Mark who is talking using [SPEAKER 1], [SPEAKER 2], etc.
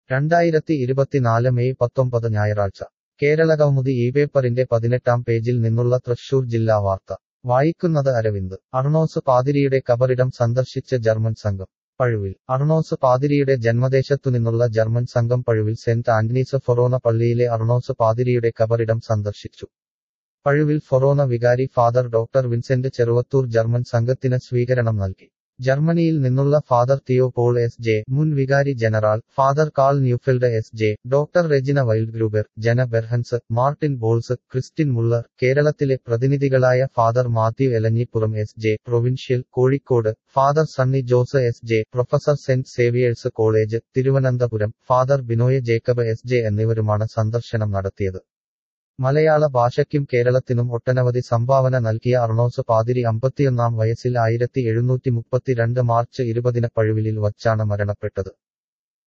[SPEAKER 1] രണ്ടായിരത്തി ഇരുപത്തിനാല് മെയ് പത്തൊമ്പത് ഞായറാഴ്ച കേരളകൗമുദി ഈ പേപ്പറിന്റെ പതിനെട്ടാം പേജിൽ നിന്നുള്ള തൃശൂർ ജില്ലാ വാർത്ത വായിക്കുന്നത് അരവിന്ദ് അർണോസ് പാതിരിയുടെ കബറിടം സന്ദർശിച്ച ജർമ്മൻ സംഘം പഴുവിൽ അർണോസ് പാതിരിയുടെ ജന്മദേശത്തുനിന്നുള്ള ജർമ്മൻ സംഘം പഴുവിൽ സെന്റ് ആന്റണീസ് ഫൊറോന പള്ളിയിലെ അർണോസ് പാതിരിയുടെ കബറിടം സന്ദർശിച്ചു പഴുവിൽ ഫൊറോന വികാരി father doctor Vincent Cheruvathur German സംഘത്തിന് സ്വീകരണം നൽകി ജർമ്മനിയിൽ നിന്നുള്ള father Theo Paul S J മുൻ വികാരി general father Karl Neufeld S J doctor Regina Wildgruber Jana Behrens Martin Bolz Christine Muller കേരളത്തിലെ പ്രതിനിധികളായ father Mathew Elanjippuram S J provincial Kozhikode father Sunny Jose S J professor saint Xavier's college Thiruvananthapuram father Binoy Jacob S J എന്നിവരുമാണ് സന്ദർശനം നടത്തിയത് മലയാള ഭാഷയ്ക്കും കേരളത്തിനും ഒട്ടനവധി സംഭാവന നൽകിയ അർണോസ് പാതിരി അമ്പത്തിയൊന്നാം വയസ്സിൽ ആയിരത്തി എഴുന്നൂറ്റി മുപ്പത്തിരണ്ട് മാർച്ച് ഇരുപതിന് പഴുവിലിൽ വച്ചാണ് മരണപ്പെട്ടത്